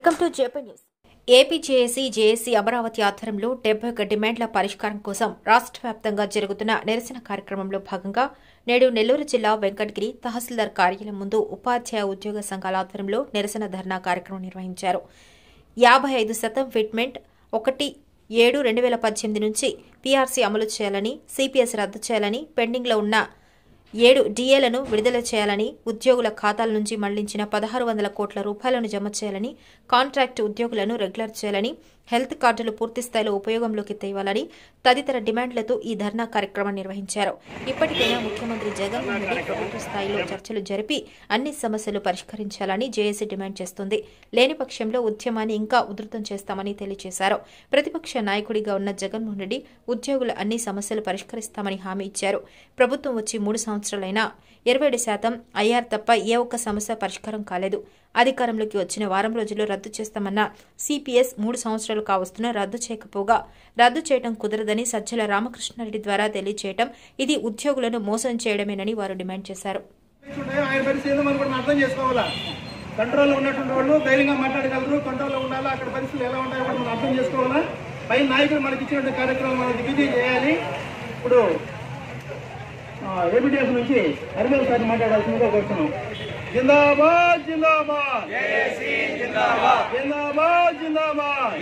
welcome to JP news AP JAC JAC Amaravati ఆధ్వర్యంలో డెబ్బై ఒక్క డిమాండ్ల పరిష్కారం కోసం రాష్ట్ర వ్యాప్తంగా జరుగుతున్న నిరసన కార్యక్రమంలో భాగంగా నేడు నెల్లూరు జిల్లా వెంకటగిరి తహసీల్దార్ కార్యాలయం ముందు ఉపాధ్యాయ ఉద్యోగ సంఘాల ఆధ్వర్యంలో నిరసన ధర్నా కార్యక్రమం నిర్వహించారు యాభై ఐదు శాతం ఫిట్మెంట్ ఒకటి ఏడు రెండు వేల పద్దెనిమిది నుంచి పీఆర్సీ అమలు చేయాలని సిపిఎస్ రద్దు చేయాలని పెండింగ్లో ఉన్న ఏడు డిఏలను విడుదల చేయాలని ఉద్యోగుల ఖాతాల నుంచి మళ్లించిన పదహారు వందల కోట్ల రూపాయలను జమ చేయాలని కాంట్రాక్టు ఉద్యోగులను రెగ్యులర్ చేయాలని హెల్త్ కార్డులు పూర్తి స్థాయిలో ఉపయోగంలోకి తేవాలని తదితర డిమాండ్లతో ఈ ధర్నా కార్యక్రమం నిర్వహించారు ఇప్పటికైనా ముఖ్యమంత్రి జగన్మోహన్ రెడ్డి ప్రభుత్వ స్థాయిలో చర్చలు జరిపి అన్ని సమస్యలు పరిష్కరించాలని జేఏసీ డిమాండ్ చేస్తుంది లేని పక్షంలో ఉద్యమాన్ని ఇంకా ఉధృతం చేస్తామని తెలియజేశారు ప్రతిపక్ష నాయకుడిగా ఉన్న జగన్మోహన్ రెడ్డి ఉద్యోగుల అన్ని సమస్యలు పరిష్కరిస్తామని హామీ ఇచ్చారు ప్రభుత్వం వచ్చి మూడు సంవత్సరాలైనా ఇరవై ఏడు శాతం ఐఆర్ తప్ప ఏ ఒక్క సమస్య పరిష్కారం కాలేదు అధికారంలోకి వచ్చిన వారం రోజుల్లో రద్దు చేస్తామన్న సిపిఎస్ మూడు సంవత్సరాలు కావస్తున్నా రద్దు చేయకపోగా రద్దు చేయడం కుదరదని సజ్జల రామకృష్ణారెడ్డి ద్వారా తెలియజేయడం ఇది ఉద్యోగులను మోసం చేయడమేనని వారు డిమాండ్ చేశారు ఉంటాయో ఆయన పరిస్థితి ఏందో మనం కూడా అర్థం చేసుకోవాలా కంట్రోల్లో ఉన్నటువంటి వాళ్ళు ధైర్యంగా మాట్లాడగలరు కంట్రోల్లో ఉండాలా అక్కడ పరిస్థితులు ఎలా ఉంటాయో కూడా మనం అర్థం చేసుకోవాలా పై నాయకులు మనకి ఇచ్చినటువంటి కార్యక్రమం మనం దిగ్విజయం చేయాలి ఇప్పుడు ఏబిటిఎస్ నుంచి హరిమల్ సార్ మాట్లాడాల్సిందిగా కోరుతున్నాం జిందాబాద్ జిందాబాద్ జిందాబాద్ జిందాబాద్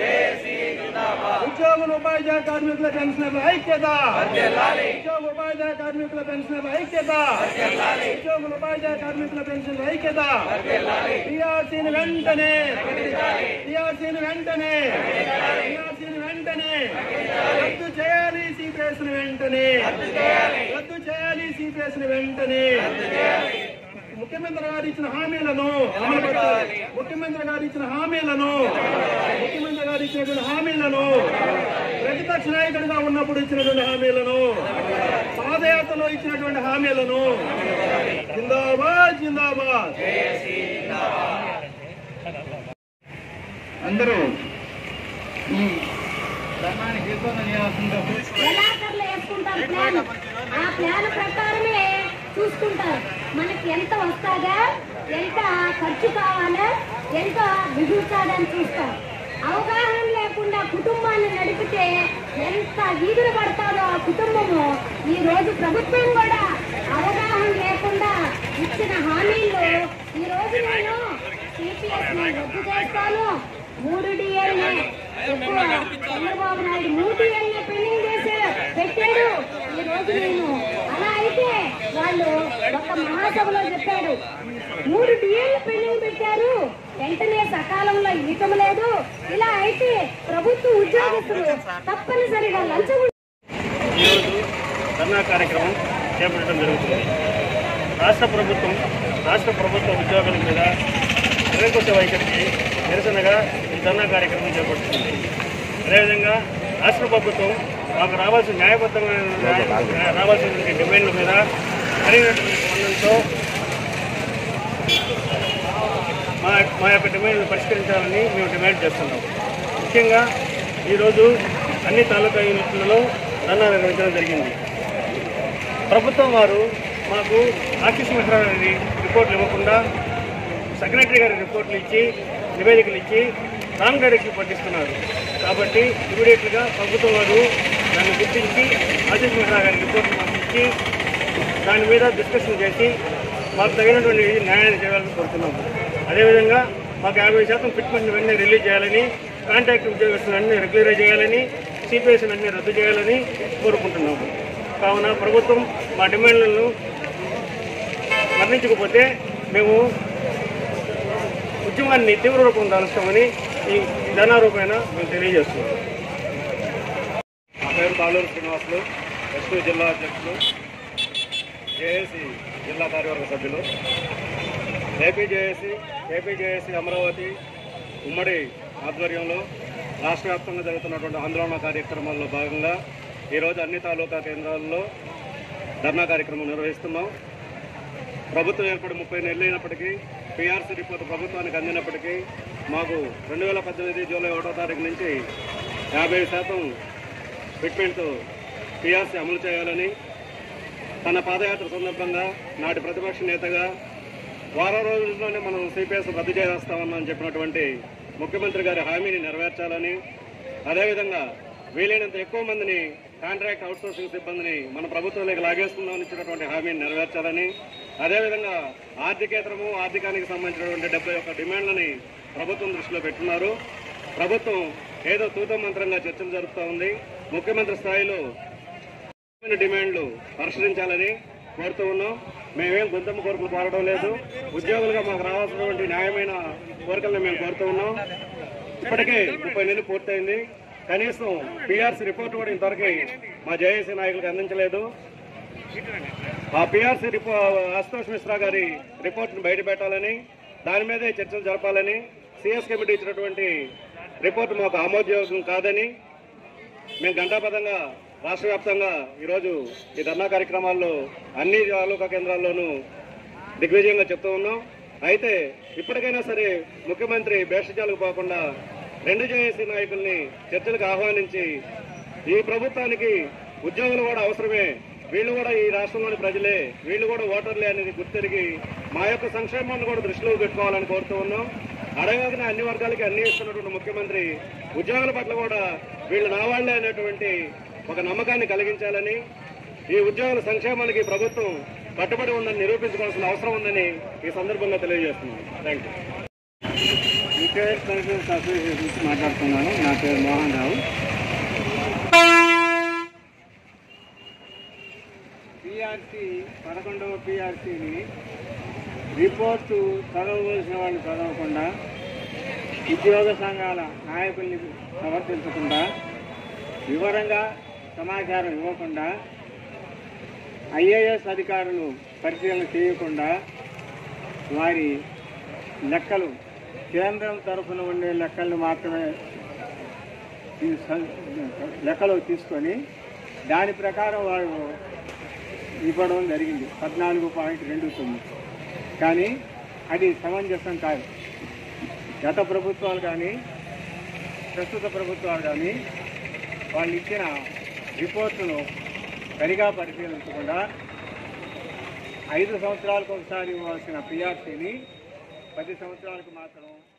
ఉద్యోగుల ఉపాధ్యాయ కార్మికుల పెన్షనర్ల ఐక్యత ఉద్యోగ ఉపాధ్యాయ కార్మికుల పెన్షనర్ల ఐక్యత ఉద్యోగుల ఉపాధ్యాయ కార్మికుల పెన్షన్ల ఐక్యత టీఆర్సీని వెంటనే టీఆర్సీని వెంటనే టీఆర్సీని వెంటనే రద్దు చేయాలి సిపిఎస్ ని వెంటనే రద్దు చేయాలి సిపిఎస్ ని వెంటనే ముఖ్యమంత్రి గారు ఇచ్చిన హామీలను అమలుపరచాలి ముఖ్యమంత్రి గారు ఇచ్చిన హామీలను ముఖ్యమంత్రి గారు ఇచ్చినటువంటి హామీలను ప్రతిపక్ష నాయకుడిగా ఉన్నప్పుడు ఇచ్చినటువంటి హామీలను పాదయాత్రలో ఇచ్చినటువంటి హామీలను జిందాబాద్ జిందాబాద్ అందరూ ఈ ధర్మాన్ని జీవితంలో చేయాల్సిందిగా ఎలాగర్లు వేసుకుంటారు ప్లాన్ ఆ ప్లాన్ ప్రకారమే చూసుకుంటారు మనకి ఎంత వస్తాగా ఎంత ఖర్చు కావాలా ఎంత మిగులుతాదని చూస్తాం అవగాహన లేకుండా కుటుంబాన్ని నడిపితే ఎంత వీధులు పడతారో ఆ కుటుంబము ఈ రోజు ప్రభుత్వం కూడా అవగాహన లేకుండా ఇచ్చిన హామీల్లో ఈ రోజు నేను సిపిఎస్ ని రద్దు చేస్తాను మూడు డిఎల్ని ఎక్కువ చంద్రబాబు నాయుడు మూడు డిఎల్ని పెండింగ్ చేసి పెట్టాడు ఈ రోజు నేను అలా అయితే వాళ్ళు ఒక మహాసభలో చెప్పాడు మూడు డిఎల్ని పెండింగ్ పెట్టారు వెంటనే సకాలంలో ఇవ్వటం లేదు ఇలా అయితే ప్రభుత్వ ఉద్యోగస్తులు తప్పనిసరిగా లంచం ఈరోజు ధర్నా కార్యక్రమం చేపట్టడం జరుగుతుంది రాష్ట్ర ప్రభుత్వం రాష్ట్ర ప్రభుత్వ ఉద్యోగుల మీద నిరంకుశ వైఖరికి నిరసనగా ఈ ధర్నా కార్యక్రమం చేపడుతుంది అదేవిధంగా రాష్ట్ర ప్రభుత్వం మాకు రావాల్సిన న్యాయబద్ధమైన రావాల్సిన డిమాండ్ల మీద సరైనటువంటి స్పందనతో మా మా యొక్క డిమాండ్లు పరిష్కరించాలని మేము డిమాండ్ చేస్తున్నాం ముఖ్యంగా ఈరోజు అన్ని తాలూకా యూనిట్లలో ధర్నా నిర్వహించడం జరిగింది ప్రభుత్వం వారు మాకు ఆర్టీసీ మిశ్రా గారి రిపోర్ట్లు ఇవ్వకుండా సెక్రటరీ గారి రిపోర్ట్లు ఇచ్చి నివేదికలు ఇచ్చి రాంగ్ డైరెక్షన్ పట్టిస్తున్నారు కాబట్టి ఇమీడియట్గా ప్రభుత్వం వారు దాన్ని గుర్తించి ఆశీష్ మిశ్రా గారి రిపోర్ట్ మాకు ఇచ్చి దాని మీద డిస్కషన్ చేసి మాకు తగినటువంటి న్యాయాన్ని చేయాలని కోరుతున్నాము అదేవిధంగా మాకు యాభై శాతం ఫిట్మెంట్ వెంటనే రిలీజ్ చేయాలని కాంట్రాక్ట్ ఉద్యోగస్తులన్నీ రెగ్యులరైజ్ చేయాలని సిపిఎస్ అన్ని రద్దు చేయాలని కోరుకుంటున్నాము కావున ప్రభుత్వం మా డిమాండ్లను మరణించకపోతే మేము ఉద్యమాన్ని తీవ్ర రూపం దాలుస్తామని ఈ ధనారూపేణ మేము తెలియజేస్తున్నాం నా పేరు తాళూరు శ్రీనివాసులు ఎస్పీ జిల్లా అధ్యక్షులు జేఏసీ జిల్లా కార్యవర్గ సభ్యులు ఏపీజేఏసీ ఏపీజేఏసీ అమరావతి ఉమ్మడి ఆధ్వర్యంలో రాష్ట్ర వ్యాప్తంగా జరుగుతున్నటువంటి ఆందోళన కార్యక్రమాల్లో భాగంగా ఈరోజు అన్ని తాలూకా కేంద్రాల్లో ధర్నా కార్యక్రమం నిర్వహిస్తున్నాం ప్రభుత్వం ఏర్పడి ముప్పై నెలలు అయినప్పటికీ పీఆర్సీ రిపోర్ట్ ప్రభుత్వానికి అందినప్పటికీ మాకు రెండు వేల పద్దెనిమిది జూలై ఒకటో తారీఖు నుంచి యాభై శాతం ఫిట్మెంట్ పీఆర్సీ అమలు చేయాలని తన పాదయాత్ర సందర్భంగా నాటి ప్రతిపక్ష నేతగా వారం రోజుల్లోనే మనం సిపిఎస్ రద్దు చేస్తామని చెప్పినటువంటి ముఖ్యమంత్రి గారి హామీని నెరవేర్చాలని అదేవిధంగా వీలైనంత ఎక్కువ మందిని కాంట్రాక్ట్ అవుట్సోర్సింగ్ సిబ్బందిని మన ప్రభుత్వంలోకి లాగేస్తుందని ఇచ్చినటువంటి హామీని నెరవేర్చాలని అదేవిధంగా ఆర్థికేతరము ఆర్థికానికి సంబంధించినటువంటి డెబ్బై ఒక్క డిమాండ్లని ప్రభుత్వం దృష్టిలో పెట్టున్నారు ప్రభుత్వం ఏదో తూత మంత్రంగా చర్చలు జరుపుతూ ఉంది ముఖ్యమంత్రి స్థాయిలో న్యాయమైన డిమాండ్లు పరిష్కరించాలని కోరుతూ ఉన్నాం మేమేం గొంతమ్మ కోరికలు కోరడం లేదు ఉద్యోగులుగా మాకు రావాల్సినటువంటి న్యాయమైన కోరికలను మేము కోరుతూ ఉన్నాం ఇప్పటికే ముప్పై నెలలు పూర్తయింది కనీసం పిఆర్సీ రిపోర్ట్ కూడా ఇంతవరకు మా జేఏసీ నాయకులకు అందించలేదు ఆ పిఆర్సీ రిపో అశుతోష్ మిశ్రా గారి రిపోర్ట్ను బయట పెట్టాలని దాని మీదే చర్చలు జరపాలని సిఎస్ కమిటీ ఇచ్చినటువంటి రిపోర్ట్ మాకు ఆమోదయోగం కాదని మేము గంటాపదంగా రాష్ట్ర వ్యాప్తంగా ఈరోజు ఈ ధర్నా కార్యక్రమాల్లో అన్ని తాలూకా కేంద్రాల్లోనూ దిగ్విజయంగా చెప్తూ ఉన్నాం అయితే ఇప్పటికైనా సరే ముఖ్యమంత్రి భేషజాలకు పోకుండా రెండు జేఏసీ నాయకుల్ని చర్చలకు ఆహ్వానించి ఈ ప్రభుత్వానికి ఉద్యోగులు కూడా అవసరమే వీళ్ళు కూడా ఈ రాష్ట్రంలోని ప్రజలే వీళ్ళు కూడా ఓటర్లే అనేది గుర్తెరిగి మా యొక్క సంక్షేమాన్ని కూడా దృష్టిలో పెట్టుకోవాలని కోరుతూ ఉన్నాం అడగగానే అన్ని వర్గాలకి అన్ని ఇస్తున్నటువంటి ముఖ్యమంత్రి ఉద్యోగుల పట్ల కూడా వీళ్ళు నా వాళ్లే అనేటువంటి ఒక నమ్మకాన్ని కలిగించాలని ఈ ఉద్యోగుల సంక్షేమానికి ప్రభుత్వం కట్టుబడి ఉందని నిరూపించుకోవాల్సిన అవసరం ఉందని ఈ సందర్భంగా తెలియజేస్తున్నాను thank you retired pensions association నుంచి మాట్లాడుతున్నాను నా పేరు మోహన్ రావు పిఆర్సీ పదకొండవ పిఆర్సీని రిపోర్టు చదవవలసిన వాళ్ళు చదవకుండా ఉద్యోగ సంఘాల నాయకుల్ని సమర్థించకుండా వివరంగా సమాచారం ఇవ్వకుండా ఐఏఎస్ అధికారులు పరిశీలన చేయకుండా వారి లెక్కలు కేంద్రం తరఫున ఉండే లెక్కలను మాత్రమే ఈ స- లెక్కలో తీసుకొని దాని ప్రకారం వాళ్ళు ఇవ్వడం జరిగింది పద్నాలుగు పాయింట్ రెండు తొమ్మిది కానీ అది సమంజసం కాదు గత ప్రభుత్వాలు కానీ ప్రస్తుత ప్రభుత్వాలు కానీ వాళ్ళు ఇచ్చిన రిపోర్టును సరిగా పరిశీలించకుండా ఐదు సంవత్సరాలకు ఒకసారి ఇవ్వాల్సిన పిఆర్సీని పది సంవత్సరాలకు మాత్రం